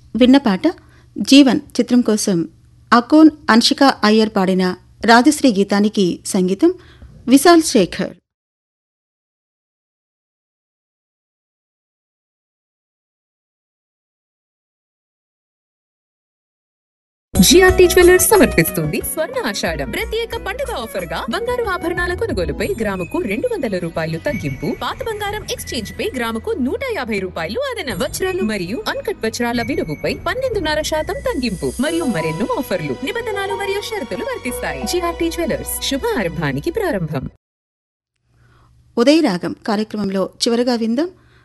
విన్నపాట జీవన్ చిత్రం కోసం అకోన్ అన్షిక అయ్యర్ పాడిన రాజశ్రీ గీతానికి సంగీతం విశాల్ శేఖర్ జిఆర్టీ జ్యువెలర్స్ సమర్పిస్తుంది స్వర్ణ ఆషాఢం ప్రత్యేక పండుగ ఆఫర్ గా బంగారు ఆభరణాల కొనుగోలుపై గ్రాముకు రెండు వందల రూపాయలు తగ్గింపు పాత బంగారం ఎక్స్చేంజ్ పై గ్రాముకు నూట యాభై రూపాయలు అదన వజ్రాలు మరియు అన్కట్ వజ్రాల విలువపై పన్నెండున్నర శాతం తగ్గింపు మరియు మరెన్నో ఆఫర్లు నిబంధనలు మరియు షరతులు వర్తిస్తాయి జిఆర్టీ జ్యువెలర్స్ శుభ ఆరంభానికి ప్రారంభం ఉదయరాగం కార్యక్రమంలో చివరగా విందాం